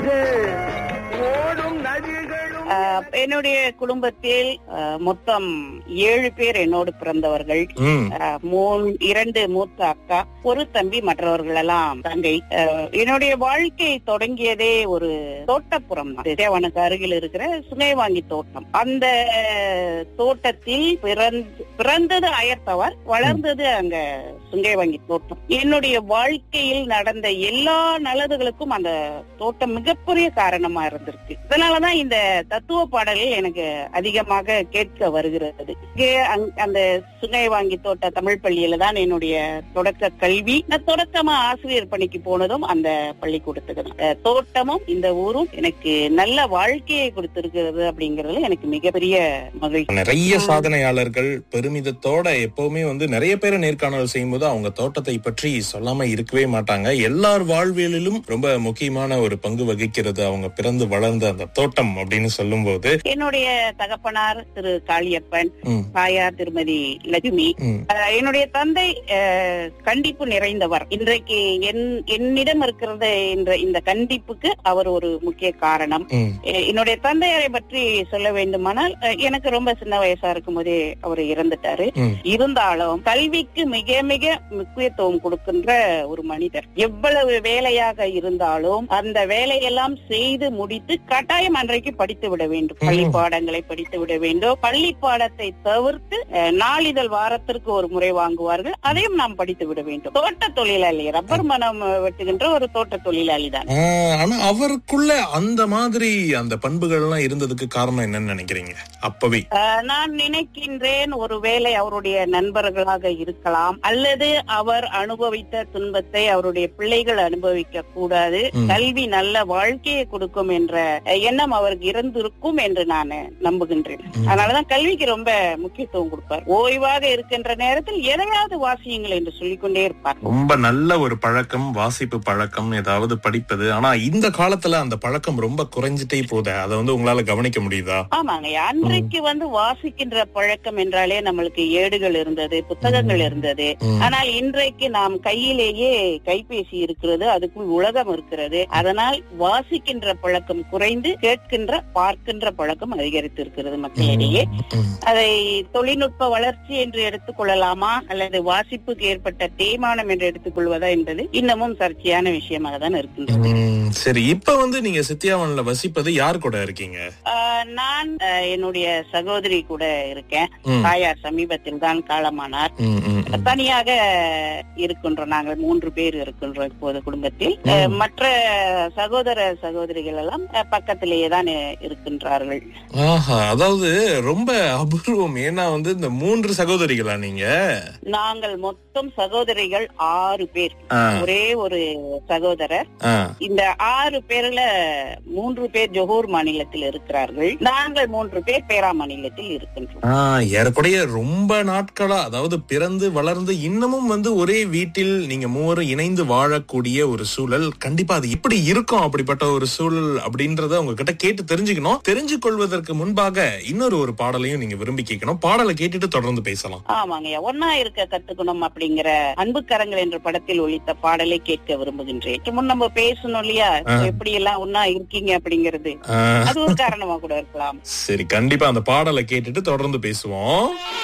ஓடும் நதிகளும் ஆஹ் என்னுடைய குடும்பத்தில் ஆஹ் மொத்தம் ஏழு பேர் என்னோடு பிறந்தவர்கள் ம் ஆஹ் மூணு இரண்டு மூத்த அக்கா ஒரு தம்பி மற்றவர்கள் எல்லாம் தங்கை ஆஹ் என்னுடைய வாழ்க்கை தொடங்கியதே ஒரு தோட்டப்புறம் தான் தேவனுக்கு அருகில் இருக்கிற சுனைவாங்கி தோட்டம் அந்த தோட்டத்தில் பிறந்து பிறந்தது அயர்த்தவர் வளர்ந்தது அங்க சுங்கைவாங்கி தோட்டம் என்னுடைய வாழ்க்கையில் நடந்த எல்லா நல்லதுகளுக்கும் அந்த தோட்டம் மிகப்பெரிய காரணமா இருந்திருக்கு இதனாலதான் இந்த தத்துவ பாடல்கள் எனக்கு அதிகமாக கேட்க வருகிறது இங்கே அங்- அந்த சுங்கை வாங்கி தோட்ட தமிழ் பள்ளியில தான் என்னுடைய தொடக்க கல்வி நான் தொடக்கமா ஆசிரியர் பணிக்கு போனதும் அந்த பள்ளிக்கூடத்துக்கு தான் அஹ் தோட்டமும் இந்த ஊரும் எனக்கு நல்ல வாழ்க்கையை கொடுத்திருக்கிறது அப்படிங்கறதுல எனக்கு மிகப்பெரிய மகிழ்ச்சி நிறைய சாதனையாளர்கள் பெருமிதத்தோட எப்பவுமே வந்து நிறைய பேரை நேர்காணல் செய்யும்போது அவங்க தோட்டத்தை பற்றி சொல்லாம இருக்கவே மாட்டாங்க எல்லார் வாழ்வியலிலும் ரொம்ப முக்கியமான ஒரு பங்கு வகிக்கிறது அவங்க பிறந்து வளர்ந்த அந்த தோட்டம் அப்படின்னு சொல்லும்போது என்னுடைய தகப்பனார் திரு காளியப்பன் ம், தாயார் திருமதி லட்சுமி ம், அஹ் என்னுடைய தந்தை அஹ், கண்டிப்பு நிறைந்தவர் இன்றைக்கு என் என்னிடம் இருக்கிறது என்ற இந்த கண்டிப்புக்கு அவர் ஒரு முக்கிய காரணம் ம், எ- என்னுடைய தந்தையரை பற்றி சொல்ல வேண்டுமானால் அஹ், எனக்கு ரொம்ப சின்ன வயசா இருக்கும் போதே அவர் இறந்துட்டாரு ம். இருந்தாலும் கல்விக்கு மிக மிக முக்கியத்துவம் கொடுக்கின்ற ஒரு மனிதர் எவ்வளவு வேலையாக இருந்தாலும் அந்த வேலையெல்லாம் செய்து முடித்து கட்டாயம் அன்றைக்கு படித்து விட வேண்டும் ம். பள்ளி பாடங்களை படித்து விட வேண்டும் பள்ளி பாடத்தை தவிர்த்து அஹ், நாளிதழ் வாரத்திற்கு ஒரு முறை வாங்குவார்கள் அதையும் நாம் படித்து விட வேண்டும் தோட்ட தொழிலாளி ரப்பர் மனம் வெட்டுகின்ற ஒரு தோட்ட தொழிலாளி தான் ஆ, ஆனா அவருக்குள்ள அந்த மாதிரி அந்த பண்புகள் எல்லாம் இருந்ததுக்கு காரணம் என்னன்னு நினைக்கிறீங்க அப்பவே அஹ், நான் நினைக்கின்றேன் ஒருவேளை அவருடைய நண்பர்களாக இருக்கலாம் அல்லது அவர் அனுபவித்த துன்பத்தை அவருடைய பிள்ளைகள் அனுபவிக்க கூடாது ம். கல்வி நல்ல வாழ்க்கையை கொடுக்கும் என்ற அஹ், எண்ணம் அவருக்கு இருந்திருக்கும் என்று நான் நம்புகின்றேன் ம். அதனாலதான் கல்விக்கு ரொம்ப முக்கியத்துவம் கொடுப்பார் ஓய்வாக இருக்கின்ற நேரத்தில் எதையாவது வாசியுங்கள் என்று சொல்லிக்கொண்டே இருப்பார் ரொம்ப நல்ல ஒரு பழக்கம் வாசிப்பு பழக்கம் ஏதாவது படிப்பது ஆனா இந்த காலத்துல அந்த பழக்கம் ரொம்ப குறைஞ்சிட்டே போகுது அதை வந்து உங்களால கவனிக்க முடியுதா ஆமாங்க அன்றைக்கு வந்து வாசிக்கின்ற பழக்கம் என்றாலே நம்மளுக்கு ஏடுகள் இருந்தது புத்தகங்கள் இருந்தது ம், ஆனால் இன்றைக்கு நாம் கையிலேயே கைபேசி இருக்கிறது அதுக்குள் உலகம் இருக்கிறது அதனால் வாசிக்கின்ற பழக்கம் குறைந்து கேட்கின்ற பார்க்கின்ற பழக்கம் அதிகரித்து இருக்கிறது மக்களிடையே ம், அதை தொழில்நுட்ப வளர்ச்சி என்று எடுத்துக்கொள்ளலாமா அல்லது வாசிப்புக்கு ஏற்பட்ட தேய்மானம் என்று எடுத்துக்கொள்வதா என்பது இன்னமும் சர்ச்சையான விஷயமாக தான் இருக்கின்றது ம், சரி இப்ப வந்து நீங்க சித்தியாவன்ல வசிப்பது யார் கூட இருக்கீங்க ஆஹ் நான் ஆஹ் என்னுடைய சகோதரி கூட இருக்கேன் ம், தாயார் சமீபத்தில் தான் காலமானார் ம், ம், ம். தனியாக இருக்கின்றோம் நாங்கள் மூன்று பேர் இருக்கின்றோம் இப்போது குடும்பத்தில் ம். அஹ், மற்ற சகோதர சகோதரிகள் எல்லாம் அஹ், பக்கத்திலேயே தான் இருக்கின்றார்கள் ஆஹா அதாவது ரொம்ப அபூர்வம் ஏன்னா வந்து இந்த மூன்று சகோதரிகளா நீங்க நாங்கள் மொத்தம் சகோதரிகள் ஆறு பேர் ஆ, ஒரே ஒரு சகோதரர் ஆ. இந்த ஆறு பேர்ல மூன்று பேர் ஜொஹூர் மாநிலத்தில் இருக்கிறார்கள் நாங்கள் மூன்று பேர் பேரா மாநிலத்தில் இருக்கின்றோம் ஆ, ஏறக்குறைய ரொம்ப நாட்களா அதாவது பிறந்து வளர்ந்து இன்னமும் வந்து ஒரே வீட்டில் நீங்க மூவரும் இணைந்து வாழக்கூடிய ஒரு சூழல் கண்டிப்பா அது எப்படி இருக்கும் அப்படிப்பட்ட ஒரு சூழல் அப்படின்றத உங்ககிட்ட கேட்டு தெரிஞ்சுக்கணும் தெரிஞ்சு கொள்வதற்கு முன்பாக இன்னொரு ஒரு பாடலையும் நீங்க விரும்பி கேட்கணும் பாடலை கேட்டுட்டு தொடர்ந்து பேசலாம் ஆமாங்க ஒன்னா இருக்க கத்துக்கணும் அப்படிங்கிற அன்பு கரங்கள் என்ற படத்தில் ஒலித்த பாடலை கேட்க விரும்புகின்றேன் இதுக்கு முன் நம்ம பேசணும் இல்லையா ஆ. எப்படி எல்லாம் ஒன்னா இருக்கீங்க அப்படிங்கிறது ஆ, அது ஒரு காரணமா கூட இருக்கலாம் சரி கண்டிப்பா அந்த பாடலை கேட்டுட்டு தொடர்ந்து பேசுவோம்